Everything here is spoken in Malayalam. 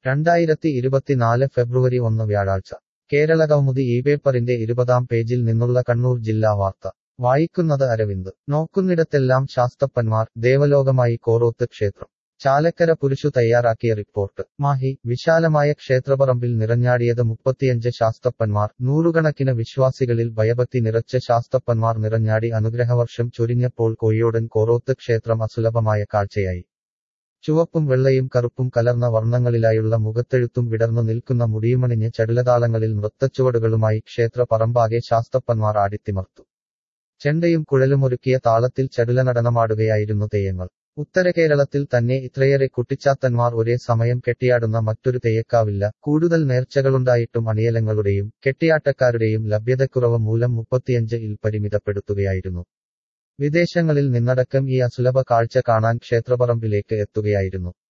രണ്ടായിരത്തി ഇരുപത്തിനാല് ഫെബ്രുവരി ഒന്ന് വ്യാഴാഴ്ച കേരളകൗമുദി ഈ പേപ്പറിന്റെ ഇരുപതാം പേജിൽ നിന്നുള്ള കണ്ണൂർ ജില്ലാ വാർത്ത വായിക്കുന്നത് അരവിന്ദ് നോക്കുന്നിടത്തെല്ലാം ശാസ്തപ്പന്മാർ ദേവലോകമായി കോറോത്ത് ക്ഷേത്രം ചാലക്കര പുരുഷു തയ്യാറാക്കിയ റിപ്പോർട്ട് മാഹി വിശാലമായ ക്ഷേത്രപറമ്പിൽ നിറഞ്ഞാടിയത് മുപ്പത്തിയഞ്ച് ശാസ്തപ്പന്മാർ നൂറുകണക്കിന് വിശ്വാസികളിൽ ഭയഭക്തി നിറച്ച ശാസ്തപ്പന്മാർ നിറഞ്ഞാടി അനുഗ്രഹവർഷം ചൊരിഞ്ഞപ്പോൾ കൊയ്യോടൻ കോറോത്ത് ക്ഷേത്രം അസുലഭമായ കാഴ്ചയായി ചുവപ്പും വെള്ളയും കറുപ്പും കലർന്ന വർണ്ണങ്ങളിലായുള്ള മുഖത്തെഴുത്തും വിടർന്നു നിൽക്കുന്ന മുടിയുമണിഞ്ഞ് ചടുലതാളങ്ങളിൽ നൃത്തച്ചുവടുകളുമായി ക്ഷേത്ര പറമ്പാകെ ശാസ്തപ്പന്മാർ ആടിത്തിമർത്തു ചെണ്ടയും കുഴലുമൊരുക്കിയ താളത്തിൽ ചടുല നടനമാടുകയായിരുന്നു തെയ്യങ്ങൾ ഉത്തര കേരളത്തിൽ തന്നെ ഇത്രയേറെ കുട്ടിച്ചാത്തന്മാർ ഒരേ സമയം കെട്ടിയാടുന്ന മറ്റൊരു തെയ്യക്കാവില്ല കൂടുതൽ നേർച്ചകളുണ്ടായിട്ടും അണിയലങ്ങളുടെയും കെട്ടിയാട്ടക്കാരുടെയും ലഭ്യതക്കുറവ് മൂലം മുപ്പത്തിയഞ്ച് ഇൽ പരിമിതപ്പെടുത്തുകയായിരുന്നു വിദേശങ്ങളിൽ നിന്നടക്കം ഈ അസുലഭ കാഴ്ച കാണാൻ ക്ഷേത്രപറമ്പിലേക്ക് എത്തുകയായിരുന്നു